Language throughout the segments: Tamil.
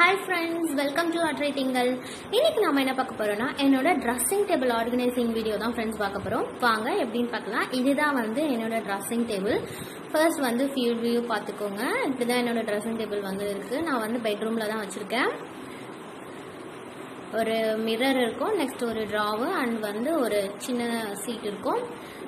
ஹாய் ஃப்ரெண்ட்ஸ் வெல்கம் டு அட்ரை திங்கள் இன்னைக்கு நம்ம என்ன பார்க்க போறோம்னா என்னோட ட்ரெஸ்ஸிங் டேபிள் ஆர்கனைசிங் வீடியோ தான் ஃப்ரெண்ட்ஸ் பார்க்க போறோம் வாங்க எப்படின்னு பார்க்கலாம் இதுதான் வந்து என்னோட ட்ரெஸ்ஸிங் டேபிள் ஃபர்ஸ்ட் வந்து ஃபீல்ட் வியூ பார்த்துக்கோங்க இப்படிதான் என்னோட ட்ரெஸ்ஸிங் டேபிள் வந்து இருக்கு நான் வந்து பெட்ரூம்ல தான் வச்சிருக்கேன் ஒரு மிரர் இருக்கும் நெக்ஸ்ட் ஒரு ட்ராவு அண்ட் வந்து ஒரு சின்ன சீட் இருக்கும்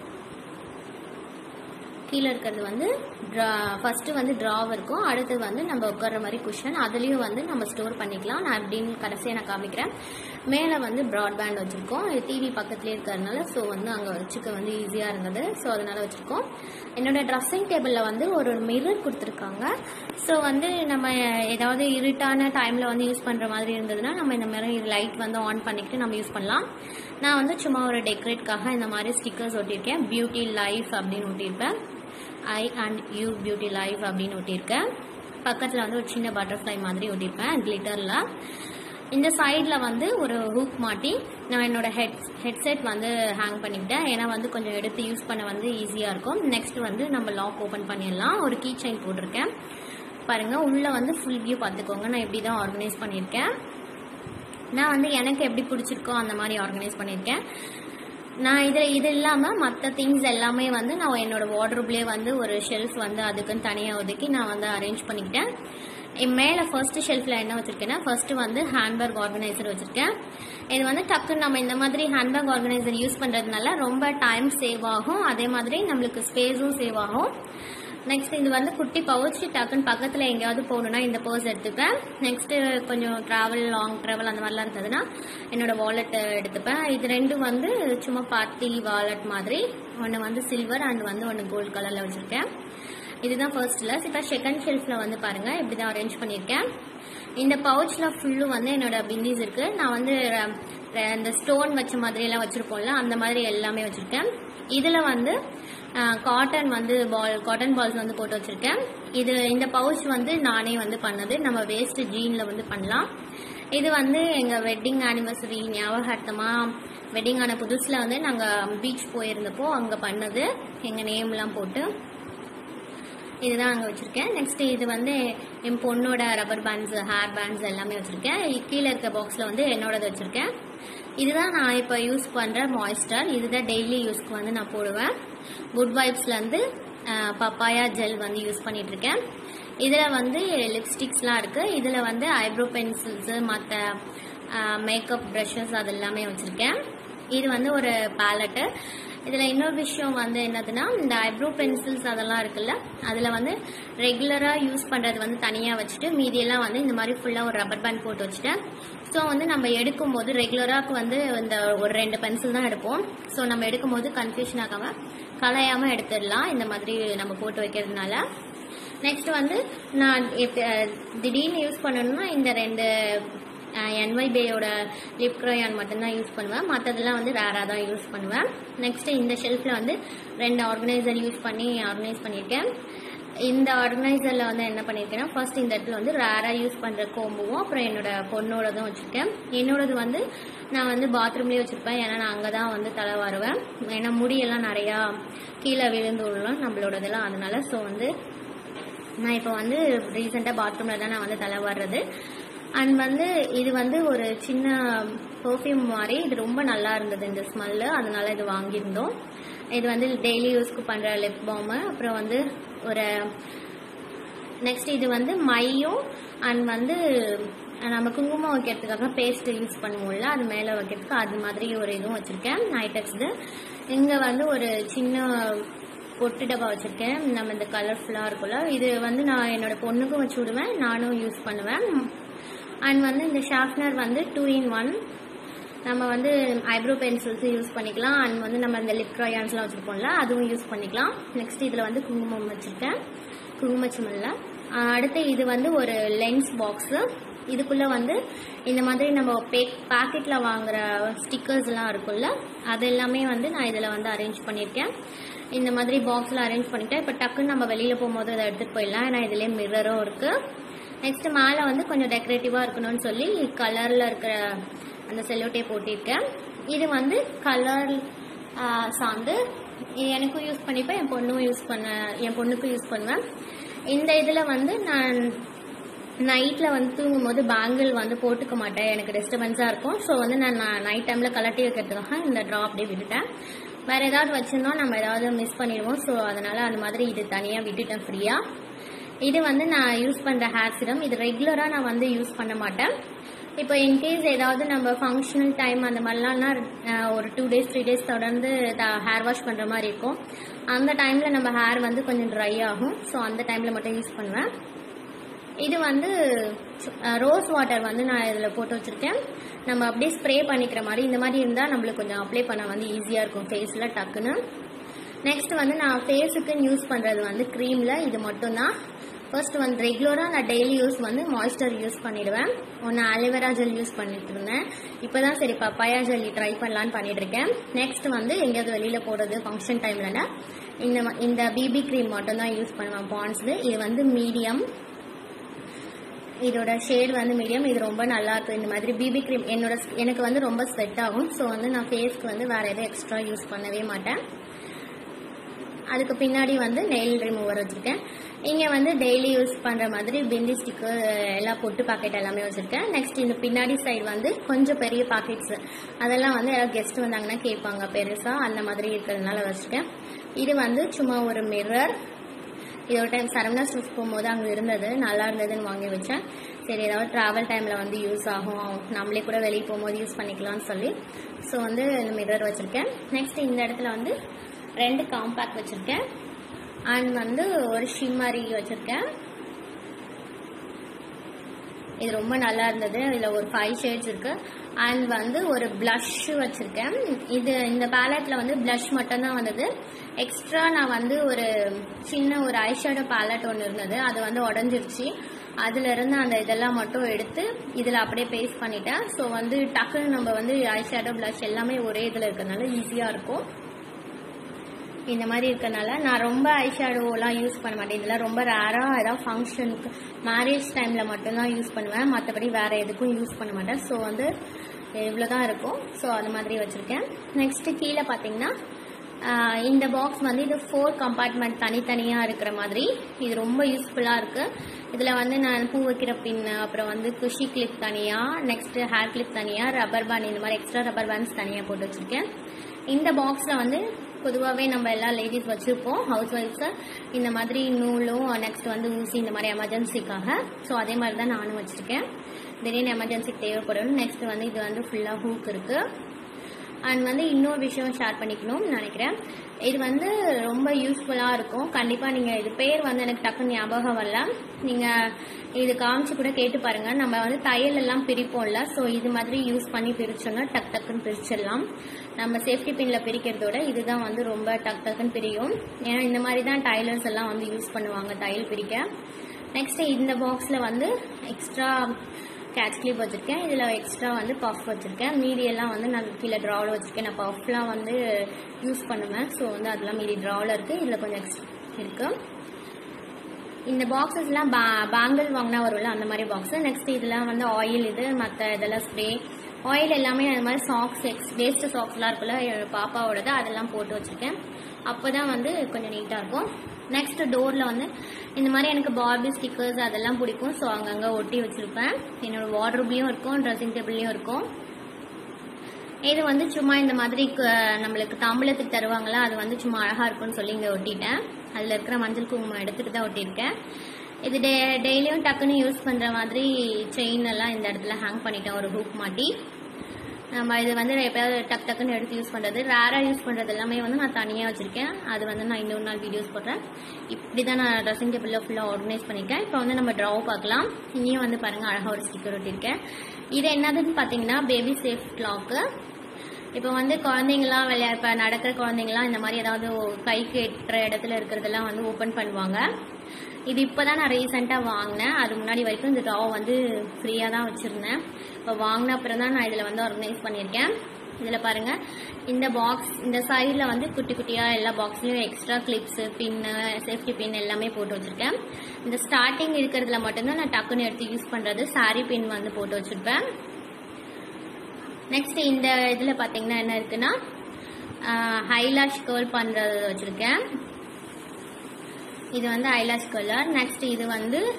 கீழே இருக்கிறது வந்து ஃபர்ஸ்ட் வந்து ட்ராவ் இருக்கும் அடுத்து வந்து நம்ம உட்கார்ற மாதிரி குஷன் அதுலேயும் வந்து நம்ம ஸ்டோர் பண்ணிக்கலாம் நான் அப்படின்னு கடைசியாக நான் காமிக்கிறேன் மேலே வந்து ப்ராட்பேண்ட் வச்சுருக்கோம் இது டிவி பக்கத்துலேயே இருக்கிறதுனால ஸோ வந்து அங்கே வச்சுக்க வந்து ஈஸியாக இருந்தது ஸோ அதனால வச்சுருக்கோம் என்னோட ட்ரெஸ்ஸிங் டேபிளில் வந்து ஒரு மிரர் கொடுத்துருக்காங்க ஸோ வந்து நம்ம ஏதாவது இருட்டான டைமில் வந்து யூஸ் பண்ணுற மாதிரி இருந்ததுன்னா நம்ம இந்த மாதிரி லைட் வந்து ஆன் பண்ணிக்கிட்டு நம்ம யூஸ் பண்ணலாம் நான் வந்து சும்மா ஒரு டெக்கரேட்காக இந்த மாதிரி ஸ்டிக்கர்ஸ் ஒட்டியிருக்கேன் பியூட்டி லைஃப் அப்படின்னு ஒட்டியிருப்பேன் I and you beauty life அப்படின்னு ஒட்டியிருக்கேன் பக்கத்தில் வந்து ஒரு சின்ன பட்டர்ஃப்ளை மாதிரி ஒட்டியிருப்பேன் கிளிட்டரில் இந்த சைடில் வந்து ஒரு ஹூக் மாட்டி நான் என்னோட ஹெட் ஹெட்செட் வந்து ஹேங் பண்ணிக்கிட்டேன் ஏன்னா வந்து கொஞ்சம் எடுத்து யூஸ் பண்ண வந்து ஈஸியாக இருக்கும் நெக்ஸ்ட் வந்து நம்ம லாக் ஓப்பன் பண்ணிடலாம் ஒரு கீ செயின் போட்டிருக்கேன் பாருங்க உள்ள வந்து ஃபுல் வியூ பார்த்துக்கோங்க நான் எப்படி தான் ஆர்கனைஸ் பண்ணியிருக்கேன் நான் வந்து எனக்கு எப்படி பிடிச்சிருக்கோ அந்த மாதிரி ஆர்கனைஸ் பண்ணியிருக்கேன் நான் இதில் இது இல்லாமல் மற்ற திங்ஸ் எல்லாமே வந்து நான் என்னோட வார்ட்ரூப்லேயே வந்து ஒரு ஷெல்ஃப் வந்து அதுக்குன்னு தனியாக ஒதுக்கி நான் வந்து அரேஞ்ச் பண்ணிக்கிட்டேன் என் மேலே ஃபர்ஸ்ட் ஷெல்ஃபில் என்ன வச்சுருக்கேன்னா ஃபர்ஸ்ட் வந்து ஹேண்ட்பேக் ஆர்கனைசர் வச்சுருக்கேன் இது வந்து டக்குன்னு நம்ம இந்த மாதிரி ஹேண்ட்பேக் ஆர்கனைசர் யூஸ் பண்ணுறதுனால ரொம்ப டைம் சேவ் ஆகும் அதே மாதிரி நம்மளுக்கு ஸ்பேஸும் சேவ் ஆகும் நெக்ஸ்ட் இது வந்து குட்டி பவுச் டக்குன்னு பக்கத்தில் எங்கேயாவது போகணுன்னா இந்த பர்ஸ் எடுத்துப்பேன் நெக்ஸ்ட் கொஞ்சம் ட்ராவல் லாங் ட்ராவல் அந்த மாதிரிலாம் இருந்ததுன்னா என்னோட வாலெட் எடுத்துப்பேன் இது ரெண்டும் வந்து சும்மா பார்ட்டி வாலெட் மாதிரி ஒன்று வந்து சில்வர் அண்ட் வந்து ஒன்று கோல்டு கலரில் வச்சுருக்கேன் இதுதான் ஃபர்ஸ்ட்ல இப்போ செகண்ட் ஷெல்ஃபில் வந்து பாருங்க இப்படி தான் அரேஞ்ச் பண்ணியிருக்கேன் இந்த பவுச்சில் ஃபுல்லும் வந்து என்னோட பிந்திஸ் இருக்கு நான் வந்து இந்த ஸ்டோன் வச்ச மாதிரி எல்லாம் வச்சிருப்போம்ல அந்த மாதிரி எல்லாமே வச்சிருக்கேன் இதுல வந்து காட்டன் வந்து பால் காட்டன் பால்ஸ் வந்து போட்டு வச்சிருக்கேன் இது இந்த பவுச் வந்து நானே வந்து பண்ணது நம்ம வேஸ்ட் ஜீன்ல வந்து பண்ணலாம் இது வந்து எங்க வெட்டிங் ஆனிவர்சரி ஞாபகார்த்தமா வெட்டிங் ஆன புதுசுல வந்து நாங்க பீச் போயிருந்தப்போ அங்க பண்ணது எங்க நேம் எல்லாம் போட்டு இதுதான் அங்கே வச்சுருக்கேன் நெக்ஸ்ட் இது வந்து என் பொண்ணோட ரப்பர் பேண்ட்ஸ் ஹேர் பேண்ட்ஸ் எல்லாமே வச்சுருக்கேன் கீழே இருக்க பாக்ஸில் வந்து என்னோடது வச்சுருக்கேன் இதுதான் நான் இப்போ யூஸ் பண்ணுற மாய்ஸ்டர் இதுதான் டெய்லி யூஸ்க்கு வந்து நான் போடுவேன் குட் வைப்ஸ்லேருந்து பப்பாயா ஜெல் வந்து யூஸ் பண்ணிட்டு இருக்கேன் இதில் வந்து லிப்ஸ்டிக்ஸ்லாம் இருக்குது இதில் வந்து ஐப்ரோ பென்சில்ஸு மற்ற மேக்கப் ப்ரஷஸ் அது எல்லாமே வச்சுருக்கேன் இது வந்து ஒரு பேலட்டு இதில் இன்னொரு விஷயம் வந்து என்னதுன்னா இந்த ஐப்ரோ பென்சில்ஸ் அதெல்லாம் இருக்குல்ல அதில் வந்து ரெகுலராக யூஸ் பண்ணுறது வந்து தனியாக வச்சுட்டு மீதியெல்லாம் வந்து இந்த மாதிரி ஃபுல்லாக ஒரு ரப்பர் பேண்ட் போட்டு வச்சுட்டேன் ஸோ வந்து நம்ம எடுக்கும்போது ரெகுலராக வந்து இந்த ஒரு ரெண்டு பென்சில் தான் எடுப்போம் ஸோ நம்ம எடுக்கும்போது கன்ஃபியூஷன் ஆகாமல் கலையாமல் எடுத்துடலாம் இந்த மாதிரி நம்ம போட்டு வைக்கிறதுனால நெக்ஸ்ட் வந்து நான் திடீர்னு யூஸ் பண்ணணும்னா இந்த ரெண்டு என்ஒய் பேயோட லிப் க்ரையான் மட்டும்தான் யூஸ் பண்ணுவேன் மற்றதெல்லாம் வந்து ரேராக தான் யூஸ் பண்ணுவேன் நெக்ஸ்ட் இந்த ஷெல்ஃபில் வந்து ரெண்டு ஆர்கனைசர் யூஸ் பண்ணி ஆர்கனைஸ் பண்ணியிருக்கேன் இந்த ஆர்கனைசரில் வந்து என்ன பண்ணியிருக்கேன்னா ஃபர்ஸ்ட் இந்த இடத்துல வந்து ரேராக யூஸ் பண்ணுற கோம்புவும் அப்புறம் என்னோட பொண்ணோடதும் வச்சுருக்கேன் என்னோடது வந்து நான் வந்து பாத்ரூம்லேயே வச்சுருப்பேன் ஏன்னா நான் அங்கே தான் வந்து தலை வருவேன் ஏன்னா முடியெல்லாம் நிறையா கீழே விழுந்து விடலாம் நம்மளோடதெல்லாம் அதனால ஸோ வந்து நான் இப்போ வந்து ரீசெண்டாக பாத்ரூமில் தான் நான் வந்து தலை வர்றது அண்ட் வந்து இது வந்து ஒரு சின்ன பர்ஃப்யூம் மாதிரி இது ரொம்ப நல்லா இருந்தது இந்த ஸ்மெல்லு அதனால இது வாங்கியிருந்தோம் இது வந்து டெய்லி யூஸ்க்கு பண்ணுற லிப் பாமு அப்புறம் வந்து ஒரு நெக்ஸ்ட் இது வந்து மையும் அண்ட் வந்து நம்ம குங்குமம் வைக்கிறதுக்காக பேஸ்ட் யூஸ் பண்ணுவோம்ல அது மேலே வைக்கிறதுக்கு அது மாதிரி ஒரு இதுவும் வச்சுருக்கேன் நைட்டெக்ஸ்து இங்கே வந்து ஒரு சின்ன பொட்டு டப்பா வச்சுருக்கேன் நம்ம இந்த கலர்ஃபுல்லாக இருக்கும்ல இது வந்து நான் என்னோட பொண்ணுக்கும் வச்சு விடுவேன் நானும் யூஸ் பண்ணுவேன் அண்ட் வந்து இந்த ஷார்ப்னர் வந்து டூ இன் ஒன் நம்ம வந்து ஐப்ரோ பென்சில்ஸ் யூஸ் பண்ணிக்கலாம் அண்ட் வந்து நம்ம இந்த லிப் க்ரையான்ஸ்லாம் வச்சுருப்போம்ல அதுவும் யூஸ் பண்ணிக்கலாம் நெக்ஸ்ட் இதில் வந்து குங்குமம் வச்சுருக்கேன் குங்குமச்சிமல்ல அடுத்து இது வந்து ஒரு லென்ஸ் பாக்ஸு இதுக்குள்ளே வந்து இந்த மாதிரி நம்ம பேக் பேக்கெட்டில் வாங்குற ஸ்டிக்கர்ஸ்லாம் இருக்கும்ல அது எல்லாமே வந்து நான் இதில் வந்து அரேஞ்ச் பண்ணியிருக்கேன் இந்த மாதிரி பாக்ஸில் அரேஞ்ச் பண்ணிட்டேன் இப்போ டக்குன்னு நம்ம வெளியில் போகும்போது அதை எடுத்துகிட்டு போயிடலாம் ஏன்னா இதுலேயே மிரரும் இருக்குது நெக்ஸ்ட் மேலே வந்து கொஞ்சம் டெக்கரேட்டிவாக இருக்கணும்னு சொல்லி கலரில் இருக்கிற அந்த செல்லோட்டே போட்டிருக்கேன் இது வந்து கலர் சார்ந்து எனக்கும் யூஸ் பண்ணிப்பேன் என் பொண்ணும் யூஸ் பண்ண என் பொண்ணுக்கும் யூஸ் பண்ணுவேன் இந்த இதில் வந்து நான் நைட்டில் வந்து தூங்கும்போது பேங்கிள் வந்து போட்டுக்க மாட்டேன் எனக்கு டிஸ்டர்பன்ஸாக இருக்கும் ஸோ வந்து நான் நைட் டைமில் கலட்டி வைக்கிறதுக்காக இந்த ட்ரா அப்படியே விட்டுட்டேன் வேறு ஏதாவது வச்சிருந்தோம் நம்ம ஏதாவது மிஸ் பண்ணிடுவோம் ஸோ அதனால் அந்த மாதிரி இது தனியாக விட்டுட்டேன் ஃப்ரீயாக இது வந்து நான் யூஸ் பண்ணுற ஹேர் சிரம் இது ரெகுலராக நான் வந்து யூஸ் பண்ண மாட்டேன் இப்போ இன்கேஸ் ஏதாவது நம்ம ஃபங்க்ஷனல் டைம் அந்த மாதிரிலாம்னா அஹ், ஒரு டூ டேஸ் த்ரீ டேஸ் தொடர்ந்து ஹேர் வாஷ் பண்ணுற மாதிரி இருக்கும் அந்த டைமில் நம்ம ஹேர் வந்து கொஞ்சம் ட்ரை ஆகும் ஸோ அந்த டைமில் மட்டும் யூஸ் பண்ணுவேன் இது வந்து ரோஸ் வாட்டர் வந்து நான் இதில் போட்டு வச்சுருக்கேன் நம்ம அப்படியே ஸ்ப்ரே பண்ணிக்கிற மாதிரி இந்த மாதிரி இருந்தால் நம்மளுக்கு கொஞ்சம் அப்ளை பண்ண வந்து ஈஸியாக இருக்கும் ஃபேஸில் டக்குன்னு நெக்ஸ்ட் வந்து நான் ஃபேஸுக்கு யூஸ் பண்ணுறது வந்து க்ரீமில் இது மட்டும்தான் ஃபர்ஸ்ட் வந்து ரெகுலராக நான் டெய்லி யூஸ் வந்து மாய்ஸ்சர் யூஸ் பண்ணிடுவேன் ஒன்று அலோவேரா ஜெல் யூஸ் பண்ணிட்டு இருந்தேன் இப்போ தான் சரி பப்பாயா ஜெல் ட்ரை பண்ணலான்னு பண்ணிட்டு இருக்கேன் நெக்ஸ்ட் வந்து எங்கேயாவது வெளியில் போகிறது ஃபங்க்ஷன் டைம்லனா இந்த ம- இந்த பிபி க்ரீம் மட்டும் தான் யூஸ் பண்ணுவேன் பாண்ட்ஸு இது வந்து மீடியம் இதோட ஷேட் வந்து மீடியம் இது ரொம்ப நல்லா இருக்கும் இந்த மாதிரி பிபி க்ரீம் என்னோட skin- எனக்கு வந்து ரொம்ப ஸ்வெட் ஆகும் ஸோ வந்து நான் ஃபேஸ்க்கு வந்து வேற எதுவும் எக்ஸ்ட்ரா யூஸ் பண்ணவே மாட்டேன் அதுக்கு பின்னாடி வந்து நெயில் ரிமூவர் வச்சிருக்கேன் இங்கே வந்து டெய்லி யூஸ் பண்ணுற மாதிரி பிந்தி ஸ்டிக்கர் எல்லாம் பொட்டு பாக்கெட் எல்லாமே வச்சிருக்கேன் நெக்ஸ்ட் இந்த பின்னாடி சைடு வந்து கொஞ்சம் பெரிய பாக்கெட்ஸ் அதெல்லாம் வந்து யாராவது கெஸ்ட் வந்தாங்கன்னா கேட்பாங்க பெருசாக அந்த மாதிரி இருக்கிறதுனால வச்சிருக்கேன் இது வந்து சும்மா ஒரு மிரர் இது ஒரு டைம் சரவணா ஸ்டோர்ஸ் போகும்போது அங்கே இருந்தது நல்லா இருந்ததுன்னு வாங்கி வச்சேன் சரி ஏதாவது ட்ராவல் டைமில் வந்து யூஸ் ஆகும் நம்மளே கூட வெளியே போகும்போது யூஸ் பண்ணிக்கலாம்னு சொல்லி ஸோ வந்து இந்த மிரர் வச்சுருக்கேன் நெக்ஸ்ட் இந்த இடத்துல வந்து ரெண்டு காம்பேக்ட் வச்சுருக்கேன் அண்ட் வந்து ஒரு ஷிம்மரி வச்சுருக்கேன் இது ரொம்ப நல்லா இருந்தது இதில் ஒரு ஃபைவ் ஷேட்ஸ் இருக்கு அண்ட் வந்து ஒரு blush வச்சிருக்கேன் இது இந்த பேலட்ல வந்து blush மட்டும்தான் வந்தது எக்ஸ்ட்ரா நான் வந்து ஒரு சின்ன ஒரு ஐஷேடோ பேலட் ஒன்று இருந்தது அது வந்து உடஞ்சிருச்சு அதுல இருந்து அந்த இதெல்லாம் மட்டும் எடுத்து இதுல அப்படியே பேஸ்ட் பண்ணிட்டேன் ஸோ வந்து டக்குன்னு நம்ம வந்து ஐஷேடோ blush எல்லாமே ஒரே இதில் இருக்கிறதுனால ஈஸியா இருக்கும் இந்த மாதிரி இருக்கனால நான் ரொம்ப ஐஷேடோலாம் யூஸ் பண்ண மாட்டேன் இதெல்லாம் ரொம்ப ரேராக ஏதாவது ஃபங்க்ஷனுக்கு மேரேஜ் டைமில் மட்டும்தான் யூஸ் பண்ணுவேன் மற்றபடி வேறு எதுக்கும் யூஸ் பண்ண மாட்டேன் ஸோ வந்து இவ்வளோ தான் இருக்கும் ஸோ அது மாதிரி வச்சுருக்கேன் நெக்ஸ்ட்டு கீழே பார்த்தீங்கன்னா ஆஹ், இந்த பாக்ஸ் வந்து இது ஃபோர் கம்பார்ட்மெண்ட் தனித்தனியாக இருக்கிற மாதிரி இது ரொம்ப யூஸ்ஃபுல்லாக இருக்குது இதில் வந்து நான் பூ வைக்கிற பின் அப்புறம் வந்து குஷி கிளிப் தனியாக நெக்ஸ்ட் ஹேர் கிளிப் தனியாக ரப்பர் பேண்ட் இந்த மாதிரி எக்ஸ்ட்ரா ரப்பர் பேண்ட்ஸ் தனியாக போட்டு வச்சுருக்கேன் இந்த பாக்ஸில் வந்து பொதுவாகவே நம்ம எல்லா லேடிஸ் வச்சுருப்போம் ஹவுஸ் ஒய்ஃப்ஸு இந்த மாதிரி நூலும் நெக்ஸ்ட் வந்து ஊசி இந்த மாதிரி எமர்ஜென்சிக்காக ஸோ அதே மாதிரி தான் நானும் வச்சுருக்கேன் திடீர்னு எமர்ஜென்சிக்கு தேவைப்படும் நெக்ஸ்ட் வந்து இது வந்து ஃபுல்லாக ஹூக் இருக்குது அண்ட் வந்து இன்னொரு விஷயம் ஷேர் பண்ணிக்கணும்னு நினைக்கிறேன் இது வந்து ரொம்ப யூஸ்ஃபுல்லாக இருக்கும் கண்டிப்பாக நீங்கள் இது பேர் வந்து எனக்கு டக்குன்னு ஞாபகம் வரல நீங்கள் இது காமிச்சு கூட கேட்டு பாருங்க நம்ம வந்து தையல் எல்லாம் பிரிப்போம்ல ஸோ இது மாதிரி யூஸ் பண்ணி பிரிச்சோம்னா டக் டக்குன்னு பிரிச்சிடலாம் நம்ம சேஃப்டி பின்ல பிரிக்கிறதோட இதுதான் வந்து ரொம்ப டக் டக்குன்னு பிரியும் ஏன்னா இந்த மாதிரி தான் டைலர்ஸ் எல்லாம் வந்து யூஸ் பண்ணுவாங்க தையல் பிரிக்க நெக்ஸ்ட் இந்த பாக்ஸில் வந்து எக்ஸ்ட்ரா கேட்ச் கிளிப் வச்சிருக்கேன் இதில் எக்ஸ்ட்ரா வந்து பஃப் வச்சிருக்கேன் மீதி எல்லாம் வந்து நான் கீழே ட்ராவில் வச்சிருக்கேன் நான் பஃப்லாம் வந்து யூஸ் பண்ணுவேன் ஸோ வந்து அதெல்லாம் மீதி ட்ராவில் இருக்கு இதில் கொஞ்சம் எக்ஸ்ட்ரா இருக்கு இந்த பாக்ஸஸ்லாம் பா பேங்கிள் வாங்கினா வரும்ல அந்த மாதிரி பாக்ஸ் நெக்ஸ்ட் இதெல்லாம் வந்து ஆயில் இது மற்ற இதெல்லாம் ஸ்ப்ரே ஆயில் எல்லாமே அந்த மாதிரி சாக்ஸ் எக்ஸ் வேஸ்ட் சாக்ஸ்லாம் இருக்குல்ல என்னோட பாப்பாவோடது அதெல்லாம் போட்டு வச்சிருக்கேன் அப்போ தான் வந்து கொஞ்சம் நீட்டாக இருக்கும் நெக்ஸ்ட் டோரில் வந்து இந்த மாதிரி எனக்கு பார்பி ஸ்டிக்கர்ஸ் அதெல்லாம் பிடிக்கும் ஸோ அங்கங்கே ஒட்டி வச்சிருப்பேன் என்னோட வார்ட்ரூப்லேயும் இருக்கும் ட்ரெஸ்ஸிங் டேபிள்லேயும் இருக்கும் இது வந்து சும்மா இந்த மாதிரி க- நம்மளுக்கு தாம்பூலத்துக்கு தருவாங்களா அது வந்து சும்மா அழகா இருக்கும்னு சொல்லி இங்க ஒட்டிட்டேன் அதுல இருக்கிற மஞ்சள் குங்குமம் எடுத்துட்டு தான் ஒட்டியிருக்கேன் இது டே டெய்லியும் டக்குன்னு யூஸ் பண்ற மாதிரி செயின் எல்லாம் இந்த இடத்துல ஹேங் பண்ணிட்டேன் ஒரு ஹூக் மாட்டி நம்ம இது வந்து எப்பயாவது டக் டக்குன்னு எடுத்து யூஸ் பண்றது ரேரா யூஸ் பண்றது எல்லாமே வந்து நான் தனியா வச்சிருக்கேன் அது வந்து நான் இன்னொரு நாள் வீடியோஸ் போடுறேன் இப்படி தான் நான் ட்ரெஸ்ஸிங் டேபிள்ல ஃபுல்லா ஆர்கனைஸ் பண்ணிருக்கேன் இப்போ வந்து நம்ம ட்ராவ் பார்க்கலாம் இங்கேயும் வந்து பாருங்க அழகா ஒரு ஸ்டிக்கர் ஒட்டியிருக்கேன் இது என்னதுன்னு பாத்தீங்கன்னா பேபி சேஃப் லாக்கு இப்போ வந்து குழந்தைங்களாம் விளையா இப்போ நடக்கிற குழந்தைங்களாம் இந்த மாதிரி ஏதாவது கைக்கு எட்டுற இடத்துல இருக்கிறதெல்லாம் வந்து ஓப்பன் பண்ணுவாங்க இது இப்போதான் நான் ரீசெண்டாக வாங்கினேன் அது முன்னாடி வரைக்கும் இந்த ட்ரா வந்து ஃப்ரீயாக தான் வச்சுருந்தேன் இப்போ வாங்கின அப்புறம் தான் நான் இதில் வந்து ஆர்கனைஸ் பண்ணியிருக்கேன் இதில் பாருங்க இந்த பாக்ஸ் இந்த சைடில் வந்து குட்டி குட்டியாக எல்லா பாக்ஸ்லையும் extra clips pin safety pin எல்லாமே போட்டு வச்சுருக்கேன் இந்த ஸ்டார்டிங் இருக்கிறதுல மட்டும்தான் நான் டக்குன்னு எடுத்து யூஸ் பண்ணுறது சாரி பின் வந்து போட்டு வச்சுருப்பேன் நெக்ஸ்ட் இந்த இதில் பார்த்தீங்கன்னா என்ன இருக்குன்னா ஹைலாஷ் கேர்ள் பண்ணுறது வச்சுருக்கேன் இது வந்து ஐலாஷ் கலர் நெக்ஸ்ட் இது வந்து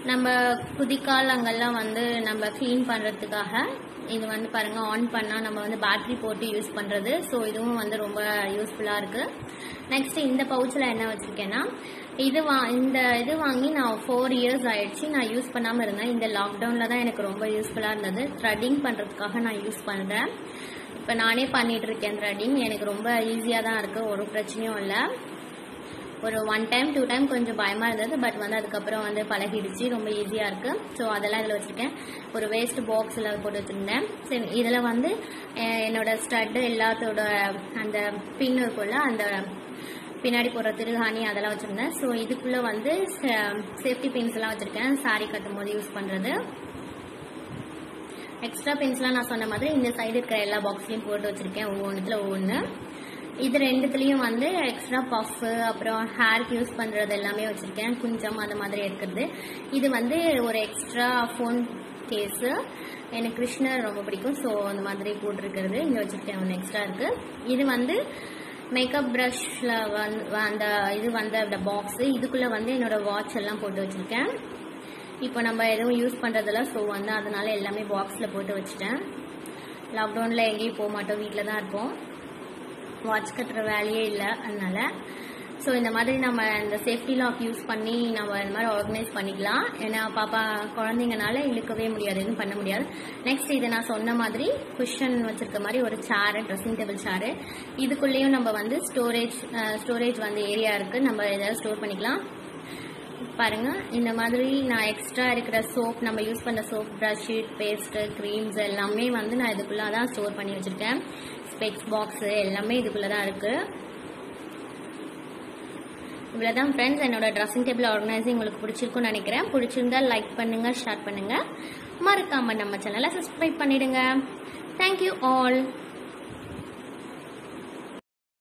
நம்ம குதிக்காலங்கள்லாம் வந்து நம்ம க்ளீன் பண்ணுறதுக்காக இது வந்து பாருங்க ஆன் பண்ணால் நம்ம வந்து பேட்டரி போட்டு யூஸ் பண்ணுறது ஸோ இதுவும் வந்து ரொம்ப யூஸ்ஃபுல்லாக இருக்குது நெக்ஸ்ட் இந்த பவுச்சில் என்ன வச்சுருக்கேன்னா இது வா இந்த இது வாங்கி நான் ஃபோர் இயர்ஸ் ஆயிடுச்சு நான் யூஸ் பண்ணாமல் இருந்தேன் இந்த லாக்டவுனில் தான் எனக்கு ரொம்ப யூஸ்ஃபுல்லாக இருந்தது த்ரெட்டிங் பண்ணுறதுக்காக நான் யூஸ் பண்ணுறேன் இப்போ நானே பண்ணிட்டு இருக்கேன் த்ரெட்டிங் எனக்கு ரொம்ப ஈஸியாக தான் இருக்குது ஒரு பிரச்சனையும் இல்லை ஒரு ஒன் டைம் டூ டைம் கொஞ்சம் பயமாக இருந்தது பட் வந்து அதுக்கப்புறம் வந்து பழகிடுச்சு ரொம்ப ஈஸியாக இருக்குது ஸோ அதெல்லாம் இதில் வச்சுருக்கேன் ஒரு வேஸ்ட் பாக்ஸில் போட்டு வச்சுருந்தேன் சரி இதில் வந்து அஹ், என்னோட ஸ்டட்டு எல்லாத்தோட அந்த பின் இருக்கும்ல அந்த பின்னாடி போடுற திருகாணி அதெல்லாம் வச்சுருந்தேன் ஸோ இதுக்குள்ளே வந்து சேஃப்டி பின்ஸ் எல்லாம் வச்சுருக்கேன் சாரி கட்டும் போது யூஸ் பண்ணுறது எக்ஸ்ட்ரா பின்ஸ்லாம் நான் சொன்ன மாதிரி இந்த சைடு இருக்கிற எல்லா பாக்ஸ்லையும் போட்டு வச்சிருக்கேன் ஒவ்வொன்றுத்துல ஒவ்வொன்று இது ரெண்டுத்துலேயும் வந்து எக்ஸ்ட்ரா பஃப் அப்புறம் ஹேருக்கு யூஸ் பண்ணுறது எல்லாமே வச்சுருக்கேன் குஞ்சம் அந்த மாதிரி இருக்கிறது இது வந்து ஒரு எக்ஸ்ட்ரா ஃபோன் கேஸு எனக்கு கிருஷ்ணர் ரொம்ப பிடிக்கும் ஸோ அந்த மாதிரி போட்டிருக்கிறது இங்கே வச்சுருக்கேன் ஒன்று எக்ஸ்ட்ரா இருக்குது இது வந்து மேக்கப் ப்ரஷ்ல வந்து அந்த இது வந்த அந்த பாக்ஸு இதுக்குள்ளே வந்து என்னோட வாட்ச் எல்லாம் போட்டு வச்சுருக்கேன் இப்போ நம்ம எதுவும் யூஸ் பண்ணுறதில்ல ஸோ வந்து அதனால எல்லாமே பாக்ஸில் போட்டு வச்சுட்டேன் லாக்டவுனில் எங்கேயும் போக மாட்டோம் வீட்டில் தான் இருப்போம் வாட்ச் கட்டுற வேலையே இல்லை அதனால ஸோ இந்த மாதிரி நம்ம இந்த சேஃப்டி லாக் யூஸ் பண்ணி நம்ம இந்த மாதிரி ஆர்கனைஸ் பண்ணிக்கலாம் ஏன்னா பாப்பா குழந்தைங்கனால இழுக்கவே முடியாது எதுவும் பண்ண முடியாது நெக்ஸ்ட் இது நான் சொன்ன மாதிரி குஷன் வச்சிருக்க மாதிரி ஒரு சேரு ட்ரெஸ்ஸிங் டேபிள் சேரு இதுக்குள்ளேயும் நம்ம வந்து ஸ்டோரேஜ் ஸ்டோரேஜ் வந்து ஏரியா இருக்கு நம்ம எதாவது ஸ்டோர் பண்ணிக்கலாம் பாருங்க இந்த மாதிரி நான் எக்ஸ்ட்ரா இருக்கிற சோப் நம்ம யூஸ் பண்ண சோப் ப்ரஷ் பேஸ்ட் க்ரீம்ஸ் எல்லாமே வந்து நான் இதுக்குள்ள தான் ஸ்டோர் பண்ணி வச்சிருக்கேன் ஸ்பெக்ஸ் பாக்ஸ் எல்லாமே இதுக்குள்ள தான் இருக்கு இவ்வளவுதான் ஃப்ரெண்ட்ஸ் என்னோட ட்ரெஸ்ஸிங் டேபிள் ஆர்கனைசிங் உங்களுக்கு பிடிச்சிருக்கும்னு நினைக்கிறேன் பிடிச்சிருந்தா லைக் பண்ணுங்க ஷேர் பண்ணுங்க மறக்காம நம்ம சேனலை சப்ஸ்கிரைப் பண்ணிடுங்க தேங்க்யூ ஆல்